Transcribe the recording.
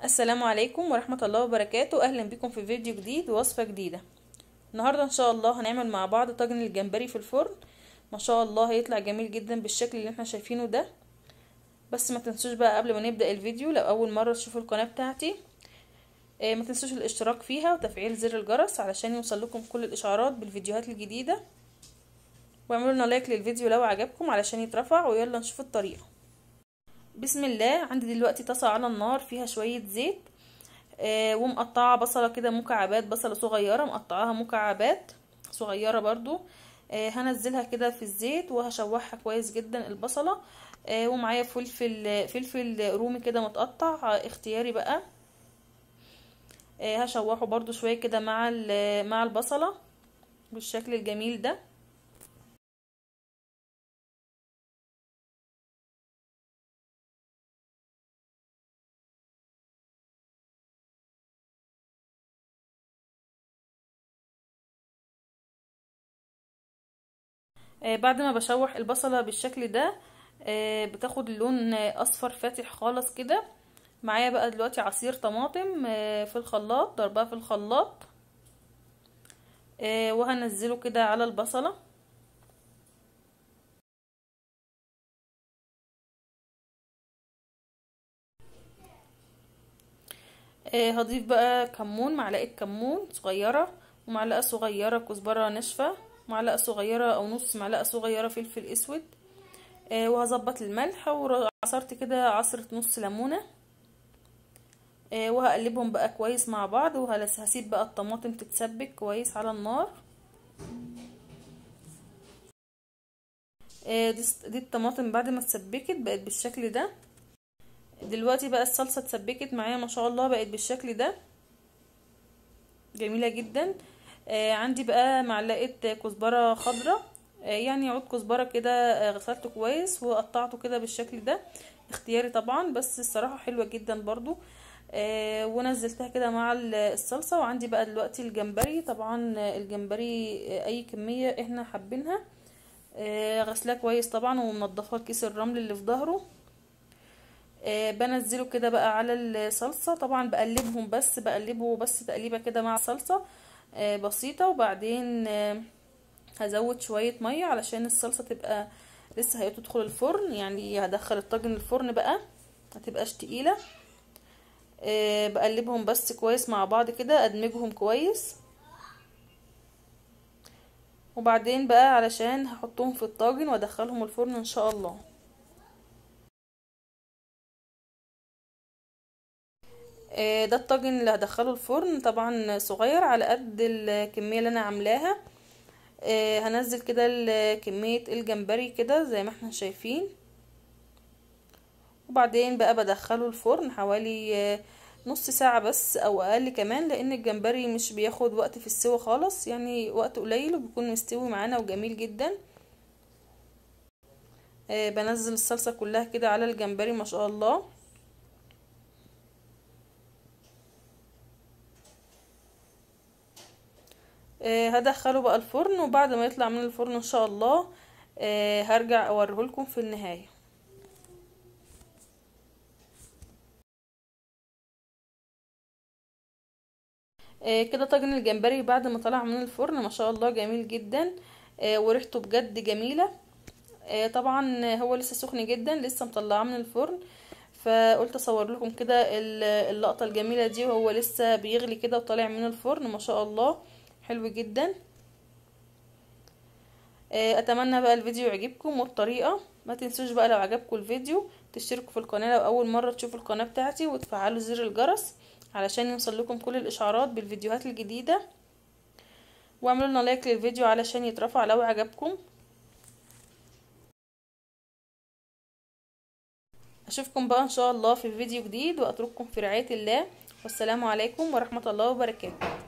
السلام عليكم ورحمة الله وبركاته اهلا بكم في فيديو جديد ووصفة جديدة النهاردة ان شاء الله هنعمل مع بعض طاجن الجمبري في الفرن ما شاء الله هيطلع جميل جدا بالشكل اللي احنا شايفينه ده بس ما تنسوش بقى قبل ما نبدأ الفيديو لو اول مرة تشوفوا القناة بتاعتي آه ما تنسوش الاشتراك فيها وتفعيل زر الجرس علشان يوصل لكم كل الاشعارات بالفيديوهات الجديدة واعملوا لنا لايك للفيديو لو عجبكم علشان يترفع ويلا نشوف الطريقة بسم الله عندي دلوقتي طاسة على النار فيها شوية زيت آه ومقطعة بصلة كده مكعبات بصلة صغيرة مقطعاها مكعبات صغيرة برضو آه هنزلها كده في الزيت وهشوحها كويس جدا البصلة آه ومعايا فلفل فلفل رومي كده متقطع اختياري بقى آه هشوحه برضو شوية كده مع مع البصلة بالشكل الجميل ده آه بعد ما بشوح البصلة بالشكل ده آه بتاخد لون اصفر فاتح خالص كده معايا بقى دلوقتي عصير طماطم آه في الخلاط ضربها في الخلاط وهنزله كده على البصلة هضيف بقى كمون معلقة كمون صغيرة ومعلقة صغيرة كزبرة ناشفة معلقة صغيرة او نص معلقة صغيرة فلفل اسود آه وهظبط الملح وعصرت كده عصرة نص ليمونة آه وهقلبهم بقى كويس مع بعض وهسيب بقى الطماطم تتسبك كويس على النار آه دي, دي الطماطم بعد ما اتسبكت بقت بالشكل ده دلوقتي بقى الصلصة اتسبكت معايا ما شاء الله بقت بالشكل ده جميلة جدا آه عندي بقى معلقه كزبره خضراء آه يعني عود كزبره كده آه غسلته كويس وقطعته كده بالشكل ده اختياري طبعا بس الصراحه حلوه جدا برضو آه ونزلتها كده مع الصلصه وعندي بقى دلوقتي الجمبري طبعا الجمبري آه اي كميه احنا حابينها آه غسلاه كويس طبعا ومنضفه كيس الرمل اللي في ظهره آه بنزله كده بقى على الصلصه طبعا بقلبهم بس بقلبه بس تقليبه كده مع الصلصه آه بسيطة وبعدين آه هزود شوية مية علشان الصلصة تبقى لسه هي تدخل الفرن يعني هدخل الطاجن الفرن بقى متبقاش تقيلة آه بقلبهم بس كويس مع بعض كده ادمجهم كويس وبعدين بقى علشان هحطهم في الطاجن وادخلهم الفرن ان شاء الله ده الطاجن اللي هدخله الفرن طبعا صغير على قد الكميه اللي انا عاملاها هنزل كده كميه الجمبري كده زي ما احنا شايفين وبعدين بقى بدخله الفرن حوالي نص ساعة بس او اقل كمان لان الجمبري مش بياخد وقت في السوا خالص يعني وقت قليل وبيكون مستوي معانا وجميل جدا بنزل الصلصة كلها كده على الجمبري ما شاء الله آه هدخله بقى الفرن وبعد ما يطلع من الفرن ان شاء الله آه هرجع اوريهولكم في النهايه آه كده طاجن الجمبري بعد ما طلع من الفرن ما شاء الله جميل جدا وريحته بجد جميله طبعا هو لسه سخن جدا لسه مطلعاه من الفرن فقلت اصور لكم كده اللقطه الجميله دي وهو لسه بيغلي كده وطالع من الفرن ما شاء الله حلو جدا اتمنى بقى الفيديو يعجبكم والطريقه ما تنسوش بقى لو عجبكم الفيديو تشتركوا في القناه لو اول مره تشوفوا القناه بتاعتي وتفعلوا زر الجرس علشان يوصل لكم كل الاشعارات بالفيديوهات الجديده واعملوا لنا لايك للفيديو علشان يترفع لو عجبكم اشوفكم بقى ان شاء الله في فيديو جديد واترككم في رعايه الله والسلام عليكم ورحمه الله وبركاته